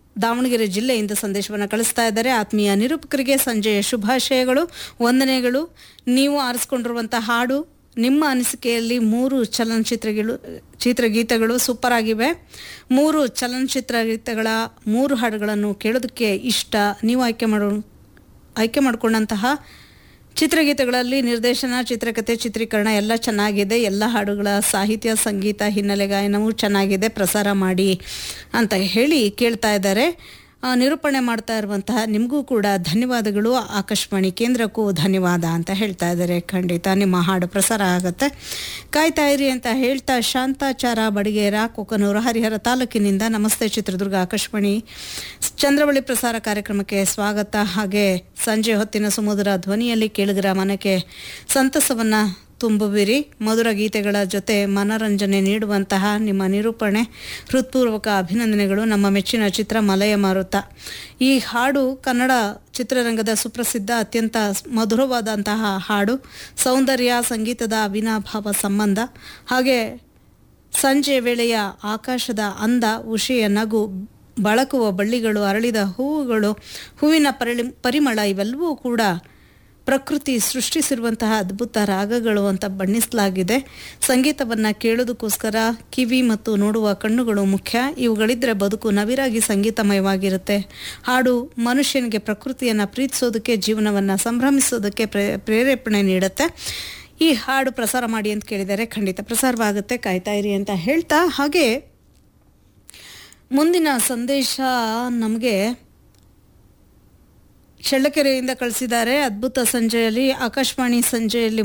ದಾವಣಗೆರೆ ಜಿಲ್ಲೆಯಿಂದ ಸಂದೇಶವನ್ನು ಕಳಿಸ್ತಾ ಇದ್ದಾರೆ ಆತ್ಮೀಯ ನಿರೂಪಕರಿಗೆ ಸಂಜೆಯ ಶುಭಾಶಯಗಳು ವಂದನೆಗಳು ನೀವು ಆರಿಸ್ಕೊಂಡಿರುವಂಥ ಹಾಡು ನಿಮ್ಮ ಅನಿಸಿಕೆಯಲ್ಲಿ ಮೂರು ಚಲನಚಿತ್ರಗಳು ಚಿತ್ರಗೀತೆಗಳು ಸೂಪರ್ ಆಗಿವೆ ಮೂರು ಚಲನಚಿತ್ರ ಗೀತೆಗಳ ಮೂರು ಹಾಡುಗಳನ್ನು ಕೇಳೋದಕ್ಕೆ ಇಷ್ಟ ನೀವು ಆಯ್ಕೆ ಮಾಡೋ ಆಯ್ಕೆ ಮಾಡಿಕೊಂಡಂತಹ ಚಿತ್ರಗೀತೆಗಳಲ್ಲಿ ನಿರ್ದೇಶನ ಚಿತ್ರಕಥೆ ಚಿತ್ರೀಕರಣ ಎಲ್ಲ ಚೆನ್ನಾಗಿದೆ ಎಲ್ಲ ಹಾಡುಗಳ ಸಾಹಿತ್ಯ ಸಂಗೀತ ಹಿನ್ನೆಲೆ ಗಾಯನವೂ ಚೆನ್ನಾಗಿದೆ ಪ್ರಸಾರ ಮಾಡಿ ಅಂತ ಹೇಳಿ ಕೇಳ್ತಾ ಇದ್ದಾರೆ ಆ, ನಿರೂಪಣೆ ಮಾಡ್ತಾ ಇರುವಂತಹ ನಿಮಗೂ ಕೂಡ ಧನ್ಯವಾದಗಳು ಆಕಾಶವಾಣಿ ಕೇಂದ್ರಕ್ಕೂ ಧನ್ಯವಾದ ಅಂತ ಹೇಳ್ತಾ ಇದ್ದಾರೆ ಖಂಡಿತ ನಿಮ್ಮ ಹಾಡು ಪ್ರಸಾರ ಆಗುತ್ತೆ ಕಾಯ್ತಾ ಇರಿ ಅಂತ ಹೇಳ್ತಾ ಶಾಂತಾಚಾರ ಬಡಿಗೇರ ಕೊಕ್ಕನೂರು ಹರಿಹರ ತಾಲೂಕಿನಿಂದ ನಮಸ್ತೆ ಚಿತ್ರದುರ್ಗ ಆಕಾಶವಾಣಿ ಚಂದ್ರವಳ್ಳಿ ಪ್ರಸಾರ ಕಾರ್ಯಕ್ರಮಕ್ಕೆ ಸ್ವಾಗತ ಹಾಗೆ ಸಂಜೆ ಹೊತ್ತಿನ ಸುಮಧುರ ಧ್ವನಿಯಲ್ಲಿ ಕೇಳಿಗರ ಮನಕ್ಕೆ ಸಂತಸವನ್ನ ತುಂಬುವಿರಿ ಮಧುರ ಗೀತೆಗಳ ಜೊತೆ ಮನರಂಜನೆ ನೀಡುವಂತಹ ನಿಮ್ಮ ನಿರೂಪಣೆ ಹೃತ್ಪೂರ್ವಕ ಅಭಿನಂದನೆಗಳು ನಮ್ಮ ಮೆಚ್ಚಿನ ಚಿತ್ರ ಮಲಯ ಮಾರುತ ಈ ಹಾಡು ಕನ್ನಡ ಚಿತ್ರರಂಗದ ಸುಪ್ರಸಿದ್ಧ ಅತ್ಯಂತ ಮಧುರವಾದಂತಹ ಹಾಡು ಸೌಂದರ್ಯ ಸಂಗೀತದ ಅವಿನಾಭಾವ ಸಂಬಂಧ ಹಾಗೆ ಸಂಜೆ ವೇಳೆಯ ಆಕಾಶದ ಅಂದ ಉಷೆಯ ನಗು ಬಳಕುವ ಬಳ್ಳಿಗಳು ಅರಳಿದ ಹೂವುಗಳು ಹೂವಿನ ಪರಿಳಿ ಪರಿಮಳ ಇವೆಲ್ಲವೂ ಕೂಡ ಪ್ರಕೃತಿ ಸೃಷ್ಟಿಸಿರುವಂತಹ ಅದ್ಭುತ ರಾಗಗಳು ಅಂತ ಬಣ್ಣಿಸಲಾಗಿದೆ ಸಂಗೀತವನ್ನು ಕೇಳೋದಕ್ಕೋಸ್ಕರ ಕಿವಿ ಮತ್ತು ನೋಡುವ ಕಣ್ಣುಗಳು ಮುಖ್ಯ ಇವುಗಳಿದ್ರೆ ಬದುಕು ನವಿರಾಗಿ ಸಂಗೀತಮಯವಾಗಿರುತ್ತೆ ಹಾಡು ಮನುಷ್ಯನಿಗೆ ಪ್ರಕೃತಿಯನ್ನು ಪ್ರೀತಿಸೋದಕ್ಕೆ ಜೀವನವನ್ನು ಸಂಭ್ರಮಿಸೋದಕ್ಕೆ ಪ್ರೇ ಪ್ರೇರೇಪಣೆ ನೀಡುತ್ತೆ ಈ ಹಾಡು ಪ್ರಸಾರ ಮಾಡಿ ಅಂತ ಕೇಳಿದರೆ ಖಂಡಿತ ಪ್ರಸಾರವಾಗುತ್ತೆ ಕಾಯ್ತಾ ಇರಿ ಅಂತ ಹೇಳ್ತಾ ಹಾಗೆ ಮುಂದಿನ ಸಂದೇಶ ನಮಗೆ ಚಳ್ಳಕೆರೆಯಿಂದ ಕಳಿಸಿದ್ದಾರೆ ಅದ್ಭುತ ಸಂಜೆಯಲ್ಲಿ ಆಕಾಶವಾಣಿ ಸಂಜೆಯಲ್ಲಿ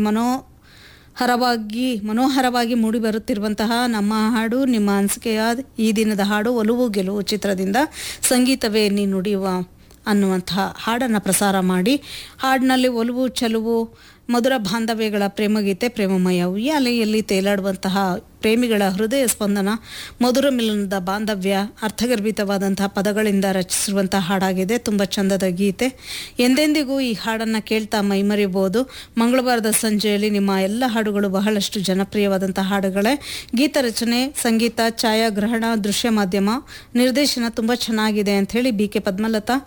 ಮನೋಹರವಾಗಿ ಮನೋಹರವಾಗಿ ಮೂಡಿ ಬರುತ್ತಿರುವಂತಹ ನಮ್ಮ ಹಾಡು ನಿಮ್ಮ ಅನಿಸಿಕೆಯ ಈ ದಿನದ ಹಾಡು ಒಲವು ಗೆಲುವು ಚಿತ್ರದಿಂದ ಸಂಗೀತವೇ ನೀ ನುಡಿಯುವ ಅನ್ನುವಂತಹ ಹಾಡನ್ನು ಪ್ರಸಾರ ಮಾಡಿ ಹಾಡಿನಲ್ಲಿ ಒಲವು ಚಲುವು ಮಧುರ ಬಾಂಧವ್ಯಗಳ ಪ್ರೇಮಗೀತೆ ಪ್ರೇಮಮಯ ಉಯ್ಯಾಲೆಯಲ್ಲಿ ತೇಲಾಡುವಂತಹ ಪ್ರೇಮಿಗಳ ಹೃದಯ ಸ್ಪಂದನ ಮಧುರ ಮಿಲನದ ಬಾಂಧವ್ಯ ಅರ್ಥಗರ್ಭಿತವಾದಂತಹ ಪದಗಳಿಂದ ರಚಿಸಿರುವಂತಹ ಹಾಡಾಗಿದೆ ತುಂಬ ಚಂದದ ಗೀತೆ ಎಂದೆಂದಿಗೂ ಈ ಹಾಡನ್ನು ಕೇಳ್ತಾ ಮೈಮರಿಬೋದು ಮಂಗಳವಾರದ ಸಂಜೆಯಲ್ಲಿ ನಿಮ್ಮ ಎಲ್ಲ ಹಾಡುಗಳು ಬಹಳಷ್ಟು ಜನಪ್ರಿಯವಾದಂತಹ ಹಾಡುಗಳೇ ಗೀತ ರಚನೆ ಸಂಗೀತ ಛಾಯಾಗ್ರಹಣ ದೃಶ್ಯ ಮಾಧ್ಯಮ ನಿರ್ದೇಶನ ತುಂಬ ಚೆನ್ನಾಗಿದೆ ಅಂತ ಹೇಳಿ B K Padmalatha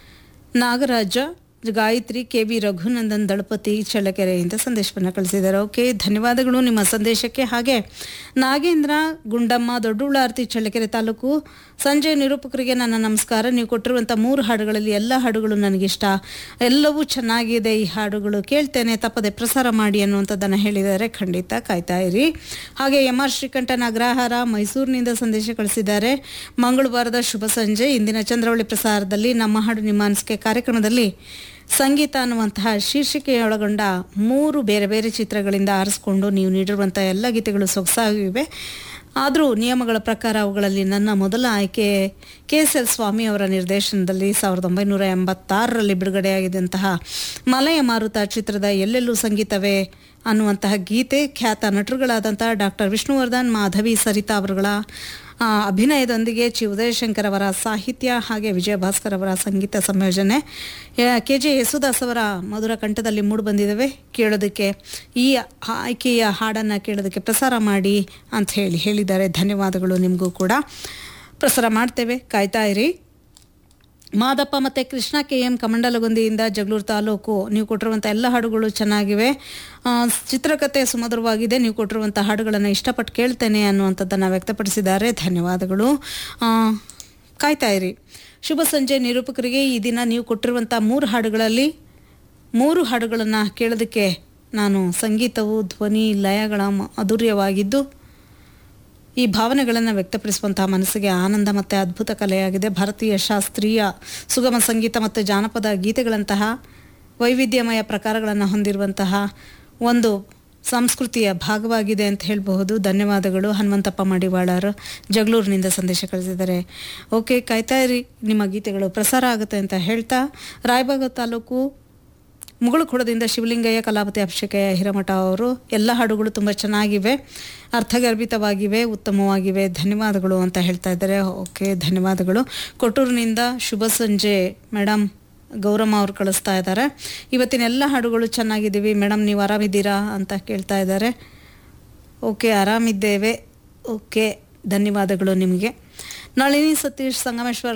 Nagaraja Gayatri K V Raghunandan Dalapathi ಚಳ್ಳಕೆರೆಯಿಂದ ಸಂದೇಶವನ್ನು ಕಳಿಸಿದ್ದಾರೆ ಓಕೆ ಧನ್ಯವಾದಗಳು ನಿಮ್ಮ ಸಂದೇಶಕ್ಕೆ ಹಾಗೆ ನಾಗೇಂದ್ರ ಗುಂಡಮ್ಮ ದೊಡ್ಡುಳ್ಳಾರ್ತಿ ಚಳ್ಳಕೆರೆ ತಾಲೂಕು ಸಂಜೆ ನಿರೂಪಕರಿಗೆ ನನ್ನ ನಮಸ್ಕಾರ ನೀವು ಕೊಟ್ಟಿರುವಂಥ ಮೂರು ಹಾಡುಗಳಲ್ಲಿ ಎಲ್ಲ ಹಾಡುಗಳು ನನಗಿಷ್ಟ ಎಲ್ಲವೂ ಚೆನ್ನಾಗಿದೆ ಈ ಹಾಡುಗಳು ಕೇಳ್ತೇನೆ ತಪ್ಪದೆ ಪ್ರಸಾರ ಮಾಡಿ ಅನ್ನುವಂಥದ್ದನ್ನು ಹೇಳಿದ್ದಾರೆ ಖಂಡಿತ ಕಾಯ್ತಾ ಇರಿ ಹಾಗೆ ಎಂ ಆರ್ ಶ್ರೀಕಂಠ ಅಗ್ರಹಾರ ಮೈಸೂರಿನಿಂದ ಸಂದೇಶ ಕಳಿಸಿದ್ದಾರೆ ಮಂಗಳವಾರದ ಶುಭ ಸಂಜೆ ಇಂದಿನ ಚಂದ್ರವಳ್ಳಿ ಪ್ರಸಾರದಲ್ಲಿ ನಮ್ಮ ಹಾಡು ನಿಮ್ಮ ಅನಿಸಿಕೆ ಕಾರ್ಯಕ್ರಮದಲ್ಲಿ ಸಂಗೀತ ಅನ್ನುವಂತಹ ಶೀರ್ಷಿಕೆಯೊಳಗೊಂಡ ಮೂರು ಬೇರೆ ಬೇರೆ ಚಿತ್ರಗಳಿಂದ ಆರಿಸ್ಕೊಂಡು ನೀವು ನೀಡಿರುವಂಥ ಎಲ್ಲ ಗೀತೆಗಳು ಸೊಗಸಾಗಿವೆ ಆದರೂ ನಿಯಮಗಳ ಪ್ರಕಾರ ಅವುಗಳಲ್ಲಿ ನನ್ನ ಮೊದಲ ಆಯ್ಕೆ ಕೆ ಎಸ್ ಎಲ್ ಸ್ವಾಮಿ ಅವರ ನಿರ್ದೇಶನದಲ್ಲಿ ಸಾವಿರದ ಒಂಬೈನೂರ ಎಂಬತ್ತಾರರಲ್ಲಿ ಬಿಡುಗಡೆಯಾಗಿದ್ದಂತಹ ಮಲಯ ಮಾರುತ ಚಿತ್ರದ ಎಲ್ಲೆಲ್ಲೂ ಸಂಗೀತವೇ ಅನ್ನುವಂತಹ ಗೀತೆ ಖ್ಯಾತ ನಟರುಗಳಾದಂತಹ ಡಾಕ್ಟರ್ ವಿಷ್ಣುವರ್ಧನ್ ಮಾಧವಿ ಸರಿತಾ ಅವರುಗಳ ಆ, ಅಭಿನಯದೊಂದಿಗೆ ಚಿ ಉದಯಶಂಕರ್ ಅವರ ಸಾಹಿತ್ಯ ಹಾಗೆ ವಿಜಯ ಭಾಸ್ಕರ್ ಅವರ ಸಂಗೀತ ಸಂಯೋಜನೆ ಕೆ ಜೆ ಯೇಸುದಾಸ್ ಅವರ ಮಧುರ ಕಂಠದಲ್ಲಿ ಮೂಡಿಬಂದಿದ್ದಾವೆ ಕೇಳೋದಕ್ಕೆ ಈ ಆಯ್ಕೆಯ ಹಾಡನ್ನು ಕೇಳೋದಕ್ಕೆ ಪ್ರಸಾರ ಮಾಡಿ ಅಂತ ಹೇಳಿ ಹೇಳಿದ್ದಾರೆ ಧನ್ಯವಾದಗಳು ನಿಮಗೂ ಕೂಡ ಪ್ರಸಾರ ಮಾಡ್ತೇವೆ ಕಾಯ್ತಾ ಇರಿ ಮಾದಪ್ಪ ಮತ್ತು ಕೃಷ್ಣ ಕೆ ಎಂ ಕಮಂಡಲಗುಂದಿಯಿಂದ ಜಗಳೂರು ತಾಲೂಕು ನೀವು ಕೊಟ್ಟಿರುವಂಥ ಎಲ್ಲ ಹಾಡುಗಳು ಚೆನ್ನಾಗಿವೆ ಆ, ಚಿತ್ರಕಥೆ ಸುಮಧುರವಾಗಿದೆ ನೀವು ಕೊಟ್ಟಿರುವಂಥ ಹಾಡುಗಳನ್ನು ಇಷ್ಟಪಟ್ಟು ಕೇಳ್ತೇನೆ ಅನ್ನುವಂಥದ್ದನ್ನು ವ್ಯಕ್ತಪಡಿಸಿದ್ದಾರೆ ಧನ್ಯವಾದಗಳು ಆ, ಕಾಯ್ತಾ ಇರಿ ಶುಭ ಸಂಜೆ ನಿರೂಪಕರಿಗೆ ಈ ದಿನ ನೀವು ಕೊಟ್ಟಿರುವಂಥ ಮೂರು ಹಾಡುಗಳಲ್ಲಿ ಮೂರು ಹಾಡುಗಳನ್ನು ಕೇಳೋದಕ್ಕೆ ನಾನು ಸಂಗೀತವು ಧ್ವನಿ ಲಯಗಳ ಮಾಧುರ್ಯವಾಗಿದ್ದು ಈ ಭಾವನೆಗಳನ್ನು ವ್ಯಕ್ತಪಡಿಸುವಂತಹ ಮನಸ್ಸಿಗೆ ಆನಂದ ಮತ್ತು ಅದ್ಭುತ ಕಲೆಯಾಗಿದೆ ಭಾರತೀಯ ಶಾಸ್ತ್ರೀಯ ಸುಗಮ ಸಂಗೀತ ಮತ್ತು ಜಾನಪದ ಗೀತೆಗಳಂತಹ ವೈವಿಧ್ಯಮಯ ಪ್ರಕಾರಗಳನ್ನು ಹೊಂದಿರುವಂತಹ ಒಂದು ಸಂಸ್ಕೃತಿಯ ಭಾಗವಾಗಿದೆ ಅಂತ ಹೇಳಬಹುದು ಧನ್ಯವಾದಗಳು ಹನುಮಂತಪ್ಪ ಮಡಿವಾಳರು ಜಗಳೂರಿನಿಂದ ಸಂದೇಶ ಕಳಿಸಿದ್ದಾರೆ ಓಕೆ ಕಾಯ್ತಾ ಇರಿ ನಿಮ್ಮ ಗೀತೆಗಳು ಪ್ರಸಾರ ಆಗುತ್ತೆ ಅಂತ ಹೇಳ್ತಾ ರಾಯಬಾಗ ತಾಲೂಕು ಮುಗುಳುಖುಡದಿಂದ ಶಿವಲಿಂಗಯ್ಯ ಕಲಾಪತಿ ಅಭಿಷೇಕಯ್ಯ ಹಿರಮಠ ಅವರು ಎಲ್ಲ ಹಾಡುಗಳು ತುಂಬ ಚೆನ್ನಾಗಿವೆ ಅರ್ಥಗರ್ಭಿತವಾಗಿವೆ ಉತ್ತಮವಾಗಿವೆ ಧನ್ಯವಾದಗಳು ಅಂತ ಹೇಳ್ತಾ ಇದ್ದಾರೆ ಓಕೆ ಧನ್ಯವಾದಗಳು ಕೊಟ್ಟೂರಿನಿಂದ ಶುಭ ಸಂಜೆ ಮೇಡಮ್ ಗೌರಮ್ಮ ಅವ್ರು ಕಳಿಸ್ತಾ ಇದ್ದಾರೆ ಇವತ್ತಿನ ಎಲ್ಲ ಹಾಡುಗಳು ಚೆನ್ನಾಗಿದ್ದೀವಿ ಮೇಡಮ್ ನೀವು ಆರಾಮಿದ್ದೀರಾ ಅಂತ ಕೇಳ್ತಾ ಇದ್ದಾರೆ ಓಕೆ ಆರಾಮಿದ್ದೇವೆ ಓಕೆ ಧನ್ಯವಾದಗಳು ನಿಮಗೆ ನಳಿನಿ ಸತೀಶ್ ಸಂಗಮೇಶ್ವರ